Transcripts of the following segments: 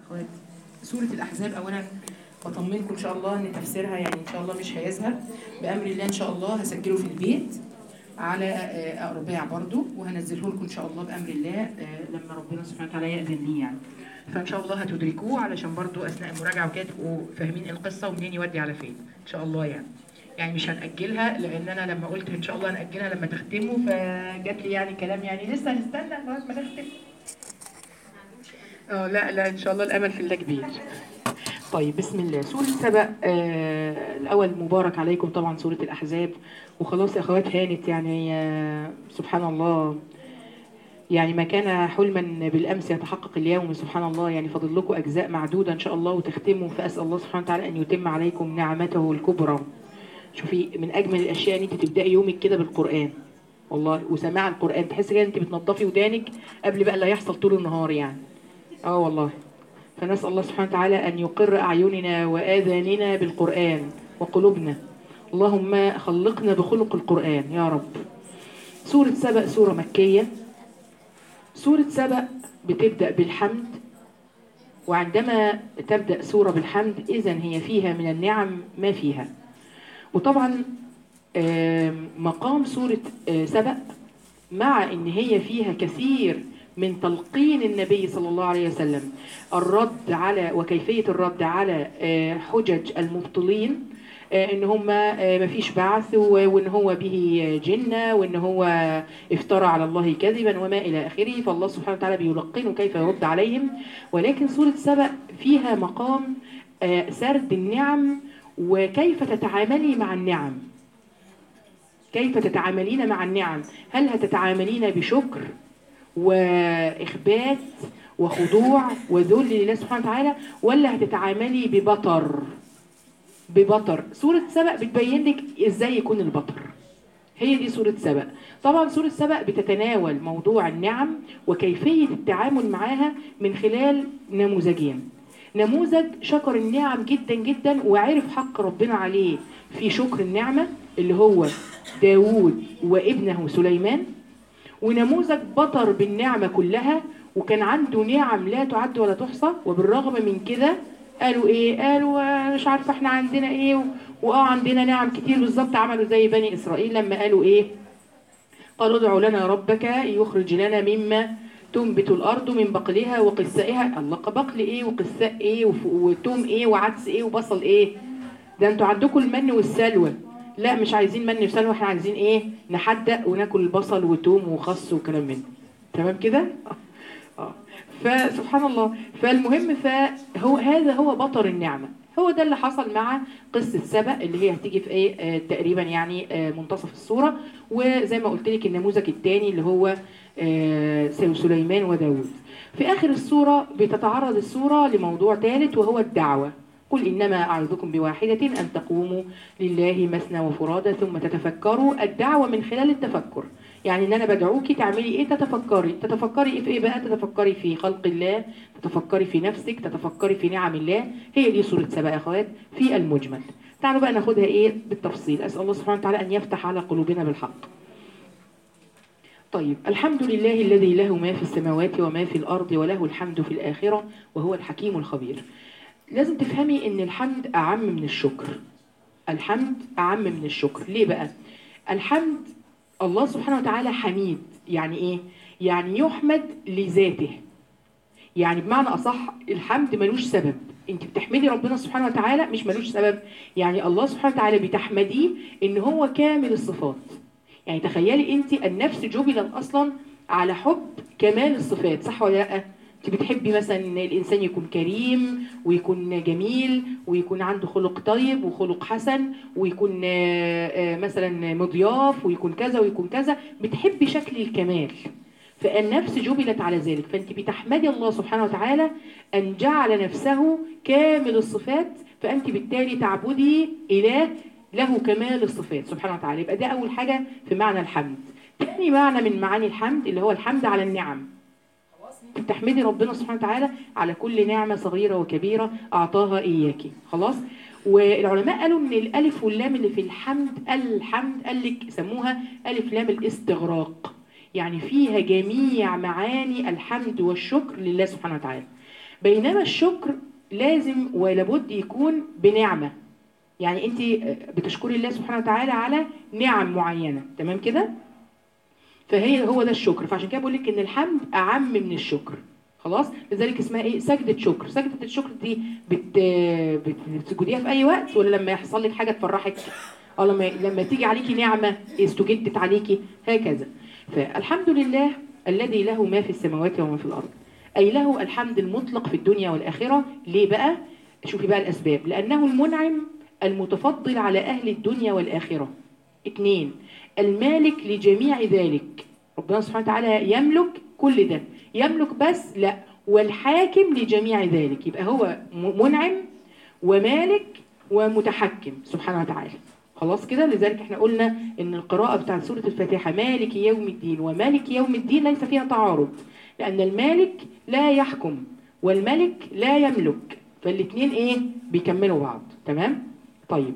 اخوات سورة الأحزاب أولا بطمنكم إن شاء الله إن تفسيرها يعني إن شاء الله مش هيزهق بأمر الله إن شاء الله هسجله في البيت على آه، أرباع برضو وهنزله لكم إن شاء الله بأمر الله آه، لما ربنا سبحانه وتعالى يأذن لي يعني فإن شاء الله هتدركوه علشان برضو أثناء المراجعة وكده تبقوا فاهمين القصة ومنين يودي على فين إن شاء الله يعني يعني مش هنأجلها لأن أنا لما قلت إن شاء الله هنأجلها لما تختموا فجات لي يعني كلام يعني لسه هنستنى لغاية ما نختم اه لا لا ان شاء الله الامل في الله كبير طيب بسم الله سورة سبأ آه الأول مبارك عليكم طبعا سورة الأحزاب وخلاص يا أخوات هانت يعني آه سبحان الله يعني ما كان حلما بالأمس يتحقق اليوم سبحان الله يعني فاضل لكم أجزاء معدودة إن شاء الله وتختموا فأسأل الله سبحانه وتعالى أن يتم عليكم نعمته الكبرى شوفي من أجمل الأشياء أن أنت تبدأي يومك كده بالقرآن والله وسماع القرآن تحسي كده أنت بتنضفي ودانك قبل بقى اللي هيحصل طول النهار يعني اه والله فنسأل الله سبحانه وتعالى أن يقر أعيننا وآذاننا بالقرآن وقلوبنا اللهم خلقنا بخلق القرآن يا رب سورة سبأ سورة مكية سورة سبأ بتبدأ بالحمد وعندما تبدأ سورة بالحمد إذا هي فيها من النعم ما فيها وطبعا آم، مقام سورة آه، سبأ مع ان هي فيها كثير من تلقين النبي صلى الله عليه وسلم الرد على وكيفية الرد على آه، حجج المبطلين آه، ان هم آه، مفيش بعث و- وان هو به جنة وان هو افترى على الله كذبا وما الى اخره فالله سبحانه وتعالى بيلقنه كيف يرد عليهم ولكن سورة سبأ فيها مقام آه، سرد النعم وكيف تتعاملي مع النعم كيف تتعاملين مع النعم هل هتتعاملين بشكر وإخبات وخضوع وذل لله سبحانه وتعالى ولا هتتعاملي ببطر ببطر سورة سبأ بتبين لك ازاي يكون البطر هي دي سورة سبأ طبعا سورة سبأ بتتناول موضوع النعم وكيفية التعامل معاها من خلال نموذجين نموذج شكر النعم جدا جدا وعرف حق ربنا عليه في شكر النعمة اللي هو داوود وابنه سليمان ونموذج بطر بالنعمة كلها وكان عنده نعم لا تعد ولا تحصى وبالرغم من كده قالوا ايه قالوا آه، مش عارفه احنا عندنا ايه و- واه عندنا نعم كتير بالظبط عملوا زي بني اسرائيل لما قالوا ايه قالوا ادع لنا ربك يخرج لنا مما تنبت الارض من بقلها وقثائها الله بقل ايه وقثاء ايه وف- وتوم ايه وعدس ايه وبصل ايه ده انتوا عندكم المن والسلوى لا مش عايزين من وسلوى احنا عايزين ايه نحدق وناكل البصل وتوم وخس وكلام من ده. تمام كده اه فسبحان الله فالمهم فهو هذا هو بطر النعمه هو ده اللي حصل مع قصه سبأ اللي هي هتيجي في ايه آه تقريبا يعني آه منتصف السوره وزي ما قلت لك النموذج الثاني اللي هو آه سليمان وداود في اخر السوره بتتعرض السوره لموضوع ثالث وهو الدعوه قل إنما أعظكم بواحدة أن تقوموا لله مثنى وفرادى ثم تتفكروا الدعوة من خلال التفكر يعني إن أنا بدعوكي تعملي إيه تتفكري تتفكري إيه في إيه بقى تتفكري في خلق الله تتفكري في نفسك تتفكري في نعم الله هي دي سورة سبأ يا أخوات في المجمل تعالوا بقى ناخدها إيه بالتفصيل أسأل الله سبحانه وتعالى أن يفتح على قلوبنا بالحق طيب الحمد لله الذي له ما في السماوات وما في الأرض وله الحمد في الآخرة وهو الحكيم الخبير لازم تفهمي ان الحمد اعم من الشكر الحمد اعم من الشكر ليه بقى الحمد الله سبحانه وتعالى حميد يعني ايه يعني يحمد لذاته يعني بمعنى اصح الحمد ملوش سبب انت بتحمدي ربنا سبحانه وتعالى مش ملوش سبب يعني الله سبحانه وتعالى بتحمديه ان هو كامل الصفات يعني تخيلي انت النفس جبلت اصلا على حب كمال الصفات صح ولا لا انت بتحبي مثلا ان الانسان يكون كريم ويكون جميل ويكون عنده خلق طيب وخلق حسن ويكون آه، آه، مثلا مضياف ويكون كذا ويكون كذا بتحبي شكل الكمال فالنفس جبلت على ذلك فانت بتحمدي الله سبحانه وتعالى ان جعل نفسه كامل الصفات فانت بالتالي تعبدي اله له كمال الصفات سبحانه وتعالى يبقى ده اول حاجه في معنى الحمد تاني معنى من معاني الحمد اللي هو الحمد على النعم تحمدي ربنا سبحانه وتعالى على كل نعمة صغيرة وكبيرة أعطاها إياكي خلاص والعلماء قالوا ان الالف واللام اللي في الحمد الحمد قال لك سموها الف لام الاستغراق يعني فيها جميع معاني الحمد والشكر لله سبحانه وتعالى بينما الشكر لازم ولابد يكون بنعمة يعني انت بتشكري الله سبحانه وتعالى على نعم معينة تمام كده فهي هو ده الشكر فعشان كده بقول لك ان الحمد اعم من الشكر خلاص لذلك اسمها ايه سجدة شكر سجدة الشكر دي بت... بت... بتسجديها في اي وقت ولا لما يحصل لك حاجة تفرحك اه لما لما تيجي عليكي نعمة استجدت عليكي هكذا فالحمد لله الذي له ما في السماوات وما في الارض اي له الحمد المطلق في الدنيا والاخرة ليه بقى شوفي بقى الاسباب لانه المنعم المتفضل على اهل الدنيا والاخرة اتنين المالك لجميع ذلك ربنا سبحانه وتعالى يملك كل ده يملك بس لا والحاكم لجميع ذلك يبقى هو م- منعم ومالك ومتحكم سبحانه وتعالى خلاص كده لذلك احنا قلنا ان القراءة بتاعت سورة الفاتحة مالك يوم الدين ومالك يوم الدين ليس فيها تعارض لأن المالك لا يحكم والملك لا يملك فالاثنين ايه بيكملوا بعض تمام طيب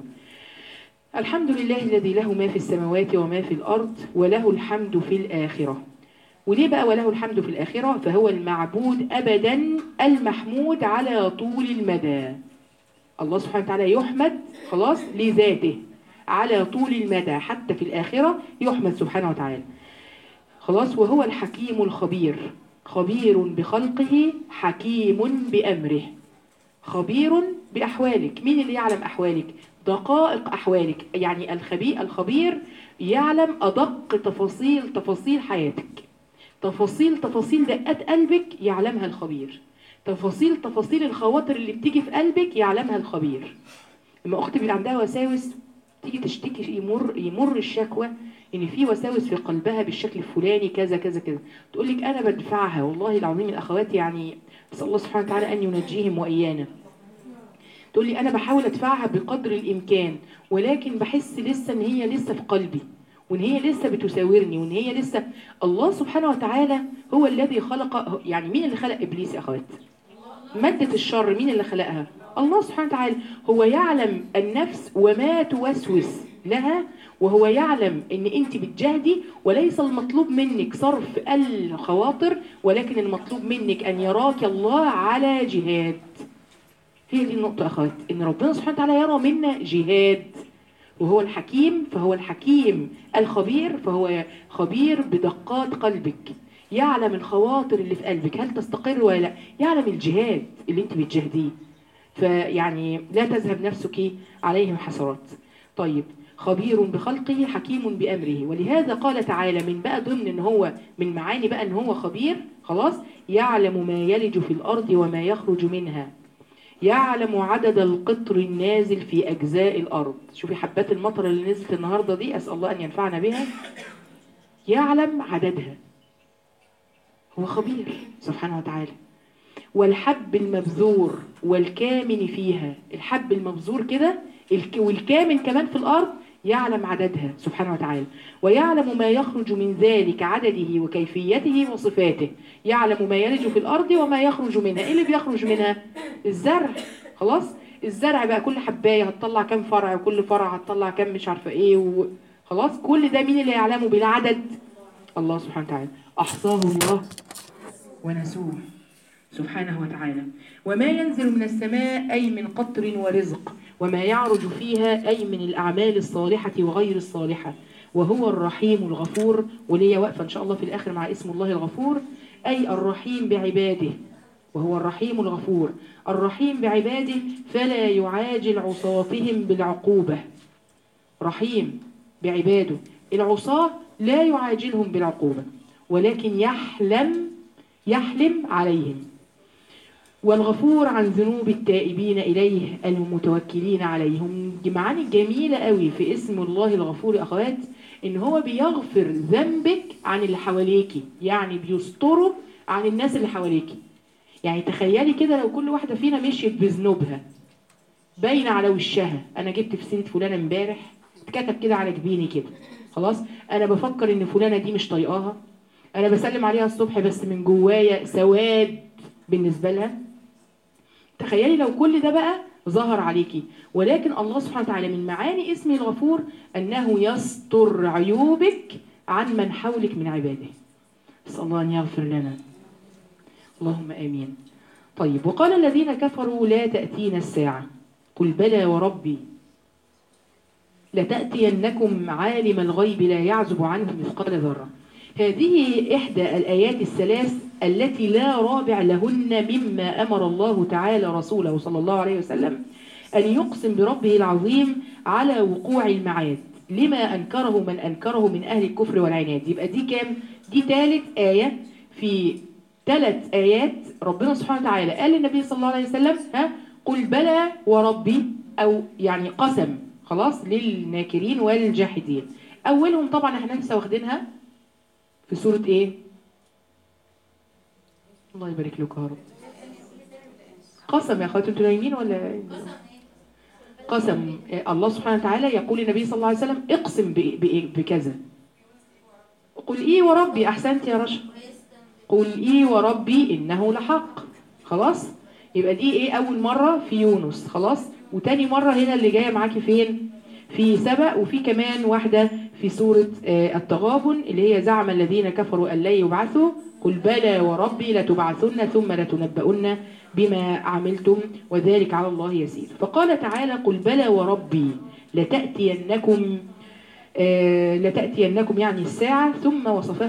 الحمد لله الذي له ما في السماوات وما في الأرض وله الحمد في الآخرة وليه بقى وله الحمد في الآخرة فهو المعبود أبدا المحمود على طول المدى الله سبحانه وتعالى يحمد خلاص لذاته على طول المدى حتى في الآخرة يحمد سبحانه وتعالى خلاص وهو الحكيم الخبير خبير بخلقه حكيم بأمره خبير بأحوالك مين اللي يعلم أحوالك دقائق أحوالك يعني الخبير الخبير يعلم أدق تفاصيل تفاصيل حياتك تفاصيل تفاصيل دقات قلبك يعلمها الخبير تفاصيل تفاصيل الخواطر اللي بتيجي في قلبك يعلمها الخبير لما اختي بيبقى عندها وساوس تيجي تشتكي يمر يمر الشكوى ان في وساوس في قلبها بالشكل الفلاني كذا كذا كذا تقول لك انا بدفعها والله العظيم الاخوات يعني اسال الله سبحانه وتعالى ان ينجيهم وايانا تقول لي انا بحاول ادفعها بقدر الامكان ولكن بحس لسه ان هي لسه في قلبي وان هي لسه بتساورني وان هي لسه الله سبحانه وتعالى هو الذي خلق يعني مين اللي خلق ابليس يا اخوات مادة الشر مين اللي خلقها الله سبحانه وتعالى هو يعلم النفس وما توسوس لها وهو يعلم ان انت بتجاهدي وليس المطلوب منك صرف الخواطر ولكن المطلوب منك ان يراك الله على جهاد هي دي النقطة يا أخوات إن ربنا سبحانه وتعالى يرى منا جهاد وهو الحكيم فهو الحكيم الخبير فهو خبير بدقات قلبك يعلم الخواطر اللي في قلبك هل تستقر ولا لا يعلم الجهاد اللي انت بتجاهديه فيعني لا تذهب نفسك عليهم حسرات طيب خبير بخلقه حكيم بأمره ولهذا قال تعالى من بقى ضمن ان هو من معاني بقى ان هو خبير خلاص يعلم ما يلج في الأرض وما يخرج منها يعلم عدد القطر النازل في أجزاء الأرض شوفي حبات المطر اللي نزلت النهاردة دي أسأل الله أن ينفعنا بها يعلم عددها هو خبير سبحانه وتعالى والحب المبذور والكامن فيها الحب المبذور كده الك- والكامن كمان في الأرض يعلم عددها سبحانه وتعالى ويعلم ما يخرج من ذلك عدده وكيفيته وصفاته يعلم ما يلج في الأرض وما يخرج منها إيه اللي بيخرج منها الزرع خلاص الزرع بقى كل حباية هتطلع كام فرع وكل فرع هتطلع كام مش عارفة ايه و... خلاص كل ده مين اللي يعلمه بالعدد الله سبحانه وتعالى أحصاه الله ونسوه سبحانه وتعالى وما ينزل من السماء أي من قطر ورزق وما يعرج فيها أي من الأعمال الصالحة وغير الصالحة وهو الرحيم الغفور وليا واقفة إن شاء الله في الآخر مع اسم الله الغفور أي الرحيم بعباده وهو الرحيم الغفور الرحيم بعباده فلا يعاجل عصاتهم بالعقوبة رحيم بعباده العصاة لا يعاجلهم بالعقوبة ولكن يحلم يحلم عليهم والغفور عن ذنوب التائبين إليه المتوكلين عليهم معاني جميلة قوي في اسم الله الغفور يا أخوات إن هو بيغفر ذنبك عن اللي حواليكي يعني بيستره عن الناس اللي حواليكي يعني تخيلي كده لو كل واحدة فينا مشيت بذنوبها باينة على وشها أنا جبت في سيرة فلانة امبارح اتكتب كده على جبيني كده خلاص أنا بفكر إن فلانة دي مش طايقاها أنا بسلم عليها الصبح بس من جوايا سواد بالنسبة لها تخيلي لو كل ده بقى ظهر عليكي ولكن الله سبحانه وتعالى من معاني اسمه الغفور أنه يستر عيوبك عن من حولك من عباده نسأل الله أن يغفر لنا اللهم آمين طيب وقال الذين كفروا لا تأتينا الساعة قل بلى وربي لتأتينكم عالم الغيب لا يعزب عنه مثقال ذرة هذه إحدى الآيات الثلاث التي لا رابع لهن مما أمر الله تعالى رسوله صلى الله عليه وسلم أن يقسم بربه العظيم على وقوع المعاد لما أنكره من أنكره من أهل الكفر والعناد يبقى دي كام؟ دي ثالث آية في ثلاث آيات ربنا سبحانه وتعالى قال للنبي صلى الله عليه وسلم ها قل بلى وربي أو يعني قسم خلاص للناكرين والجاحدين أولهم طبعا احنا لسه واخدينها في سورة إيه؟ الله يبارك لك يا رب قسم يا اخواتي انتوا نايمين ولا قسم إيه، الله سبحانه وتعالى يقول للنبي صلى الله عليه وسلم اقسم بإيه- بإيه- بكذا قل ايه وربي احسنت يا رشا قل ايه وربي انه لحق خلاص يبقى دي ايه اول مرة في يونس خلاص وتاني مرة هنا اللي جاية معاكي فين في سبأ وفي كمان واحدة في سورة آه، التغابن اللي هي زعم الذين كفروا أن لا يبعثوا قل بلى وربي لتبعثن ثم لتنبؤن بما عملتم وذلك على الله يسير فقال تعالى قل بلى وربي لتأتينكم آه، لتأتينكم يعني الساعة ثم وصفها